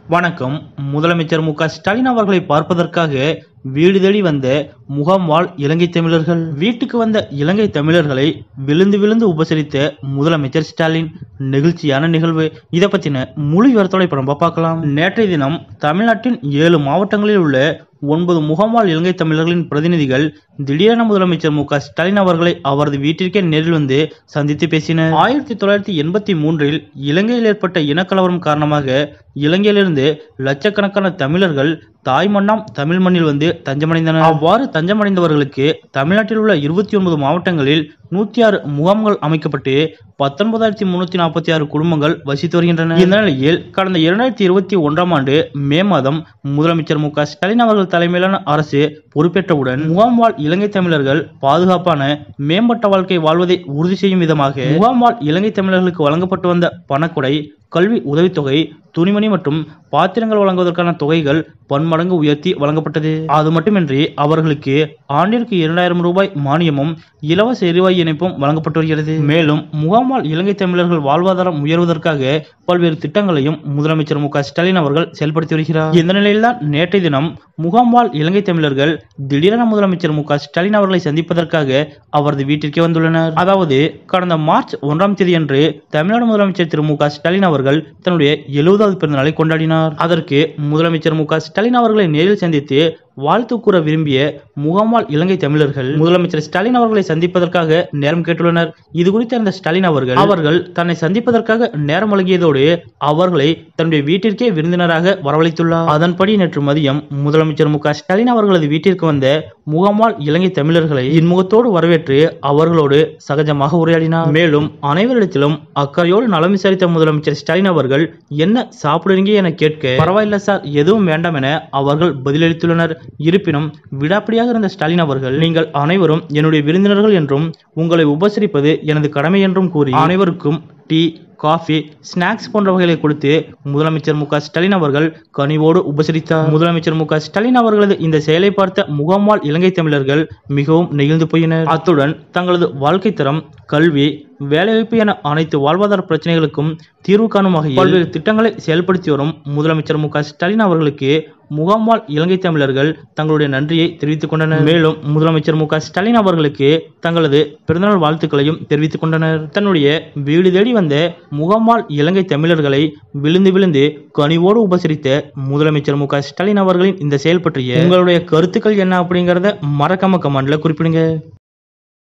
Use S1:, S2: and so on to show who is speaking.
S1: வணக்கம் முதலமைச்சர் மு க ஸ்டாலின் அவர்களை பார்ப்பதற்காக வீடு தேடி வந்த முகாம் வாழ் இலங்கை தமிழர்கள் வீட்டுக்கு வந்த இலங்கை தமிழர்களை விழுந்து விழுந்து உபசரித்த முதலமைச்சர் ஸ்டாலின் நெகிழ்ச்சியான நிகழ்வு இதை பத்தின முழு விவரத்தோட இப்ப நம்ம பார்க்கலாம் நேற்றைய தினம் தமிழ்நாட்டின் ஏழு மாவட்டங்களில் உள்ள ஒன்பது முகாம்வாழ் இலங்கை தமிழர்களின் பிரதிநிதிகள் திடீரென முதலமைச்சர் மு க ஸ்டாலின் அவர்களை அவரது வீட்டிற்கே நேரில் வந்து சந்தித்து பேசினர் ஆயிரத்தி தொள்ளாயிரத்தி எண்பத்தி மூன்றில் இலங்கையில் ஏற்பட்ட இனக்கலவரம் காரணமாக இலங்கையிலிருந்து லட்சக்கணக்கான தமிழர்கள் தாய் மண்ணாம் தமிழ் மண்ணில் வந்து தஞ்சமடைந்தனர் அவ்வாறு தஞ்சமடைந்தவர்களுக்கு தமிழ்நாட்டில் உள்ள இருபத்தி ஒன்பது மாவட்டங்களில் நூத்தி ஆறு முகாம்கள் அமைக்கப்பட்டு பத்தொன்பதாயிரத்தி முன்னூத்தி நாற்பத்தி ஆறு குடும்பங்கள் வசித்து வருகின்றன இந்த நிலையில் கடந்த இரண்டாயிரத்தி இருபத்தி ஒன்றாம் ஆண்டு மே மாதம் முதலமைச்சர் மு க ஸ்டாலின் அவர்கள் தலைமையிலான அரசு பொறுப்பேற்றவுடன் முகாம் வாழ் இலங்கை தமிழர்கள் பாதுகாப்பான மேம்பட்ட வாழ்க்கை வாழ்வதை உறுதி செய்யும் விதமாக முகாம் வாழ் இலங்கை தமிழர்களுக்கு வழங்கப்பட்டு வந்த பணக்கொடை கல்வி உதவித்தொகை துணிமணி மற்றும் பாத்திரங்கள் வழங்குவதற்கான தொகைகள் பன்மடங்கு உயர்த்தி வழங்கப்பட்டது அது மட்டுமின்றி அவர்களுக்கு ஆண்டிற்கு இரண்டாயிரம் ரூபாய் மானியமும் இலவச எரிவாயு இணைப்பும் வழங்கப்பட்டு வருகிறது மேலும் முகாம்வாழ் இலங்கை தமிழர்கள் வாழ்வாதாரம் உயர்வதற்காக பல்வேறு திட்டங்களையும் முதலமைச்சர் மு க ஸ்டாலின் அவர்கள் செயல்படுத்தி வருகிறார் இந்த நிலையில்தான் நேற்றைய தினம் முகாம்வாழ் இலங்கை தமிழர்கள் திடீரென முதலமைச்சர் மு க ஸ்டாலின் அவர்களை சந்திப்பதற்காக அவரது வீட்டிற்கே வந்துள்ளனர் அதாவது கடந்த மார்ச் ஒன்றாம் தேதியன்று தமிழ்நாடு முதலமைச்சர் திரு மு க ஸ்டாலின் அவர்கள் தன்னுடைய எழுபதாவது பிறந்த நாளை கொண்டாடினார் அதற்கு முதலமைச்சர் மு க ஸ்டாலின் அவர்களை நேரில் சந்தித்து வாழ்த்து கூற விரும்பிய முகாம்வாழ் இலங்கை தமிழர்கள் முதலமைச்சர் ஸ்டாலின் அவர்களை சந்திப்பதற்காக நேரம் கேட்டுள்ளனர் இது குறித்து அந்த ஸ்டாலின் அவர்கள் அவர்கள் தன்னை சந்திப்பதற்காக நேரம் வழங்கியதோடு அவர்களை தன்னுடைய வீட்டிற்கே விருந்தினராக வரவழைத்துள்ளார் அதன்படி நேற்று மதியம் முதலமைச்சர் மு க ஸ்டாலின் அவர்களது வீட்டிற்கு வந்த முகாம்வாழ் இலங்கை தமிழர்களை இன்முகத்தோடு வரவேற்று அவர்களோடு சகஜமாக உரையாடினார் மேலும் அனைவரிடத்திலும் அக்கறையோடு நலம் விசாரித்த முதலமைச்சர் ஸ்டாலின் அவர்கள் என்ன சாப்பிடுறீங்க என கேட்க பரவாயில்ல சார் எதுவும் வேண்டாம் என அவர்கள் பதிலளித்துள்ளனர் இருப்பினும் விடாப்பிடியாக இருந்த ஸ்டாலின் அவர்கள் நீங்கள் அனைவரும் என்னுடைய விருந்தினர்கள் என்றும் உங்களை உபசரிப்பது எனது கடமை என்றும் கூறி அனைவருக்கும் டீ காஃபி ஸ்நாக்ஸ் போன்ற வகைகளை கொடுத்து முதலமைச்சர் மு க ஸ்டாலின் அவர்கள் கனிவோடு உபசரித்தார் முதலமைச்சர் மு க ஸ்டாலின் அவர்களது இந்த செயலை பார்த்த முகாம்வாழ் இலங்கை தமிழர்கள் மிகவும் நெகிழ்ந்து போயினர் அத்துடன் தங்களது வாழ்க்கை தரம் கல்வி வேலைவாய்ப்பு என அனைத்து வாழ்வாதார பிரச்சனைகளுக்கும் தீர்வு காணும் வகையில் பல்வேறு திட்டங்களை செயல்படுத்தி வரும் முதலமைச்சர் மு க ஸ்டாலின் அவர்களுக்கு முகாம்வாழ் இலங்கை தமிழர்கள் தங்களுடைய நன்றியை தெரிவித்துக் கொண்டனர் மேலும் முதலமைச்சர் மு க ஸ்டாலின் அவர்களுக்கு தங்களது பிறந்தநாள் வாழ்த்துக்களையும் தெரிவித்துக் கொண்டனர் தன்னுடைய வீடு தேடி வந்த முகாம்வாழ் இலங்கை தமிழர்களை விழுந்து விழுந்து கனிவோடு உபசரித்த முதலமைச்சர் மு க ஸ்டாலின் அவர்களின் இந்த செயல் பற்றிய உங்களுடைய கருத்துக்கள் என்ன அப்படிங்கறத மறக்காம கமெண்ட்ல குறிப்பிடுங்க